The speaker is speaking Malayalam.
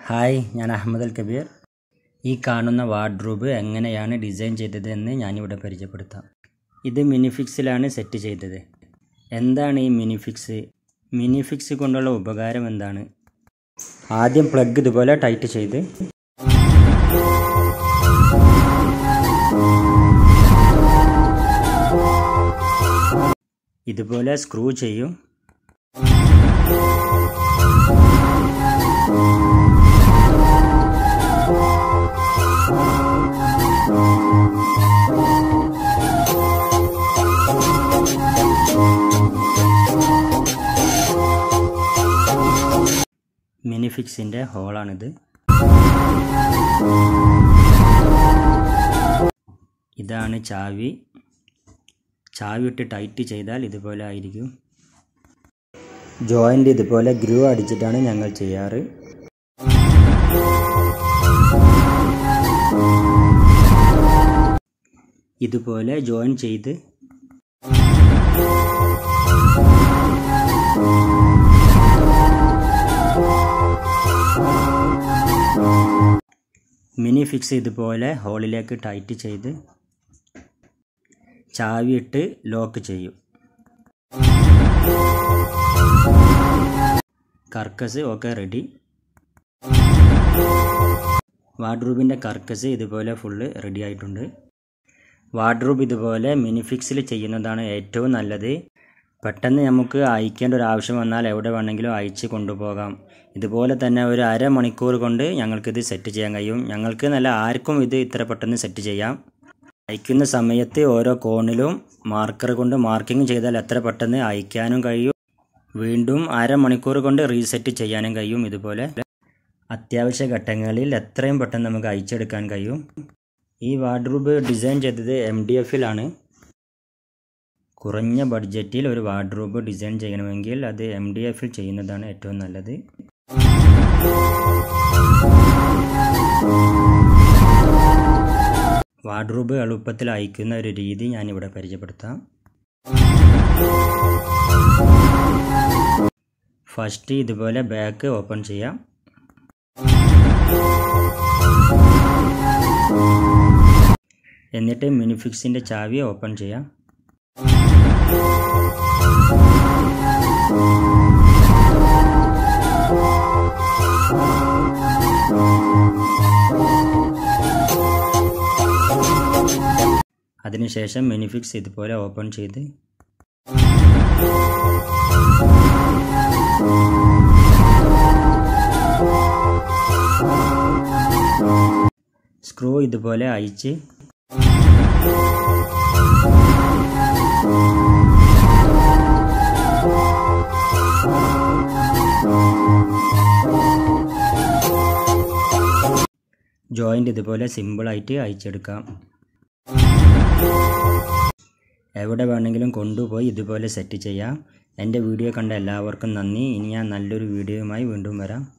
ഹായ് ഞാൻ അഹമ്മദ് അൽ കബീർ ഈ കാണുന്ന വാർഡ്രോബ് എങ്ങനെയാണ് ഡിസൈൻ ചെയ്തത് എന്ന് ഞാനിവിടെ പരിചയപ്പെടുത്താം ഇത് മിനിഫിക്സിലാണ് സെറ്റ് ചെയ്തത് എന്താണ് ഈ മിനിഫിക്സ് മിനിഫിക്സ് കൊണ്ടുള്ള ഉപകാരം എന്താണ് ആദ്യം പ്ലഗ് ഇതുപോലെ ടൈറ്റ് ചെയ്ത് ഇതുപോലെ സ്ക്രൂ ചെയ്യും മിനിഫിക്സിൻ്റെ ഹോളാണിത് ഇതാണ് ചാവി ചാവി ഇട്ട് ടൈറ്റ് ചെയ്താൽ ഇതുപോലെ ആയിരിക്കും ജോയിൻ്റ് ഇതുപോലെ ഗ്രൂ അടിച്ചിട്ടാണ് ഞങ്ങൾ ചെയ്യാറ് ഇതുപോലെ ജോയിൻ ചെയ്ത് മിനി ഫിക്സ് ഇതുപോലെ ഹോളിലേക്ക് ടൈറ്റ് ചെയ്ത് ചാവിയിട്ട് ലോക്ക് ചെയ്യും കർക്കസ് ഒക്കെ റെഡി വാർഡ്രൂബിൻ്റെ കർക്കസ് ഇതുപോലെ ഫുള്ള് റെഡി ആയിട്ടുണ്ട് വാർഡ്രൂബ് ഇതുപോലെ മിനിഫിക്സിൽ ചെയ്യുന്നതാണ് ഏറ്റവും നല്ലത് പെട്ടെന്ന് നമുക്ക് അയക്കേണ്ട ഒരു ആവശ്യം വന്നാൽ എവിടെ വേണമെങ്കിലും അയച്ച് കൊണ്ടുപോകാം ഇതുപോലെ തന്നെ ഒരു അരമണിക്കൂർ കൊണ്ട് ഞങ്ങൾക്കിത് സെറ്റ് ചെയ്യാൻ കഴിയും ഞങ്ങൾക്ക് നല്ല ആർക്കും ഇത് ഇത്ര പെട്ടെന്ന് സെറ്റ് ചെയ്യാം അയക്കുന്ന സമയത്ത് ഓരോ കോണിലും മാർക്കർ കൊണ്ട് മാർക്കിംഗ് ചെയ്താൽ എത്ര പെട്ടെന്ന് അയക്കാനും കഴിയും വീണ്ടും അരമണിക്കൂർ കൊണ്ട് റീസെറ്റ് ചെയ്യാനും കഴിയും ഇതുപോലെ അത്യാവശ്യ ഘട്ടങ്ങളിൽ എത്രയും പെട്ടെന്ന് നമുക്ക് അയച്ചെടുക്കാൻ കഴിയും ഈ വാർഡ്രൂബ് ഡിസൈൻ ചെയ്തത് എം ഡി എഫിലാണ് കുറഞ്ഞ ബഡ്ജറ്റിൽ ഒരു വാർഡ്രൂബ് ഡിസൈൻ ചെയ്യണമെങ്കിൽ അത് എം ഡി എഫിൽ ചെയ്യുന്നതാണ് ഏറ്റവും നല്ലത് വാർഡ്രൂബ് എളുപ്പത്തിൽ അയക്കുന്ന ഒരു രീതി ഞാനിവിടെ പരിചയപ്പെടുത്താം ഫസ്റ്റ് ഇതുപോലെ ബാക്ക് ഓപ്പൺ ചെയ്യാം എന്നിട്ട് മിനിഫിക്സിൻ്റെ ചാവി ഓപ്പൺ ചെയ്യാം അതിനുശേഷം മിനിഫിക്സ് ഇതുപോലെ ഓപ്പൺ ചെയ്ത് സ്ക്രൂ ഇതുപോലെ അയച്ച് ജോയിൻ്റ് ഇതുപോലെ സിമ്പിളായിട്ട് അയച്ചെടുക്കാം എവിടെ വേണമെങ്കിലും കൊണ്ടുപോയി ഇതുപോലെ സെറ്റ് ചെയ്യാം എൻ്റെ വീഡിയോ കണ്ട എല്ലാവർക്കും നന്ദി ഇനി ഞാൻ നല്ലൊരു വീഡിയോയുമായി വീണ്ടും വരാം